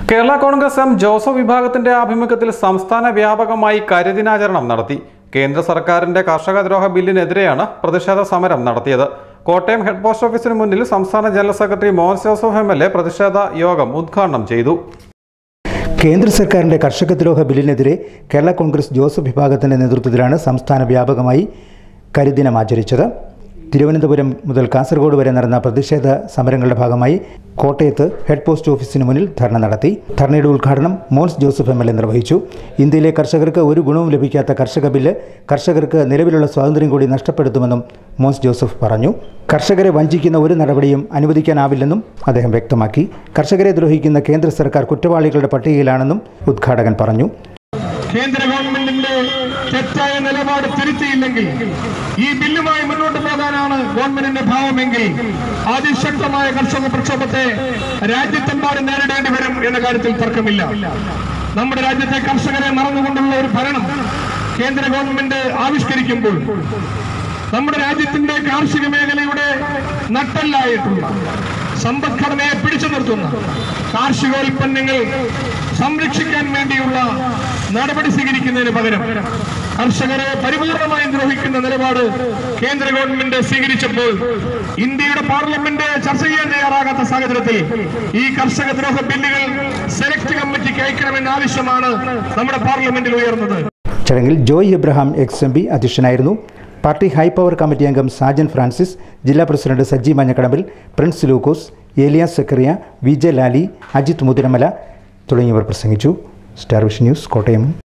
Kerala Congress M Joseph വിഭാഗത്തിന്റെ ആഭിമുഖ്യത്തിൽ സംസ്ഥാന വ്യാപകമായി കരിദിനാചരണം നടത്തി കേന്ദ്ര സർക്കാരിന്റെ കർഷക ദ്രോഹ ബില്ലിനെതിരെയാണ് പ്രതിഷേധ സമരം നടത്തിയത് കോട്ടയം ഹെഡ് പോസ്റ്റ് ഓഫീസിന് മുന്നിൽ സംസ്ഥാന general secretary Mohan Joseph M L A പ്രതിഷേധ യോഗം ഉദ്ഘാടനം ചെയ്തു കേന്ദ്ര സർക്കാരിന്റെ കർഷക ദ്രോഹ ബില്ലിനെതിരെ കേരള കോൺഗ്രസ് ജോസഫ് വിഭാഗത്തിന്റെ നേതൃത്വത്തിലാണ് സംസ്ഥാന വ്യാപകമായി കരിദിനം ആചരിച്ചത് തിരുവനന്തപുരം മുതൽ കാസർഗോഡ് വരെ നടന്ന പ്രതിഷേധ സമരങ്ങളുടെ ഭാഗമായി കോട്ടയത്ത് ഹെഡ് പോസ്റ്റ് ഓഫീസിന് മുന്നിൽ ധർണ നടത്തി ധർണയുടെ ഉദ്ഘാടനം Mons Joseph M L A നിർവഹിച്ചു ഇന്ത്യയിലെ കർഷകർക്ക് ഒരു ഗുണവും ലഭിക്കാത്ത കർഷക ബില്ല് കർഷകർക്ക് നിലവിലുള്ള സ്വാതന്ത്ര്യം കൂടി നഷ്ടപ്പെടുത്തുമെന്നും മോൻസ് ജോസഫ് പറഞ്ഞു കർഷകരെ വഞ്ചിക്കുന്ന ഒരു നടപടിയും അനുവദിക്കാനാവില്ലെന്നും അദ്ദേഹം വ്യക്തമാക്കി കർഷകരെ ദ്രോഹിക്കുന്ന കേന്ദ്ര സർക്കാർ കുറ്റവാളികളുടെ പട്ടികയിലാണെന്നും ഉദ്ഘാടകൻ പറഞ്ഞു കേന്ദ്ര ഗവൺമെന്റിന്റെ തെറ്റായ നിലപാട് തിരുത്തിയില്ലെങ്കിൽ ഈ ബില്ലുമായി മുന്നോട്ട് പോകാനാണ് ഗവൺമെന്റിന്റെ ഭാവമെങ്കിൽ അതിശക്തമായ കർഷക പ്രക്ഷോഭത്തെ രാജ്യത്തെമ്പാടും നേരിടേണ്ടി വരും എന്ന കാര്യത്തിൽ തർക്കമില്ല നമ്മുടെ രാജ്യത്തെ കർഷകരെ മറന്നുകൊണ്ടുള്ള ഒരു ഭരണം കേന്ദ്ര ഗവൺമെന്റ് ആവിഷ്കരിക്കുമ്പോൾ നമ്മുടെ രാജ്യത്തിന്റെ കാർഷിക മേഖലയുടെ നട്ടല്ലായിട്ടുള്ള സമ്പദ്ഘടനയെ പിടിച്ചു നിർത്തുന്ന കാർഷികോൽപ്പന്നങ്ങൾ സംരക്ഷിക്കാൻ വേണ്ടിയുള്ള നടപടി സ്വീകരിക്കുന്നതിന് പകരം കർഷകരെ പരിപൂർണമായും ദ്രോഹിക്കുന്ന നിലപാട് കേന്ദ്ര ഗവൺമെന്റ് സ്വീകരിച്ചപ്പോൾ ഇന്ത്യയുടെ പാർലമെന്റ് ചർച്ച ചെയ്യാൻ തയ്യാറാകാത്ത സാഹചര്യത്തിൽ ഈ കർഷക ദ്രോഹ ബില്ലുകൾ സെലക്ട് കമ്മിറ്റിക്ക് അയക്കണമെന്ന ആവശ്യമാണ് നമ്മുടെ പാർലമെന്റിൽ ഉയർന്നത് ചടങ്ങിൽ Joy Abraham ex M P അധ്യക്ഷനായിരുന്നു പാർട്ടി ഹൈപവർ കമ്മിറ്റി അംഗം സാജൻ ഫ്രാൻസിസ് ജില്ലാ president Saji Manjakadambil Prince Lukose Elias Zacharia V J Lali Ajith Muthiramala തുടങ്ങിയവർ പ്രസംഗിച്ചു സ്റ്റാർ വിഷൻ ന്യൂസ് കോട്ടയം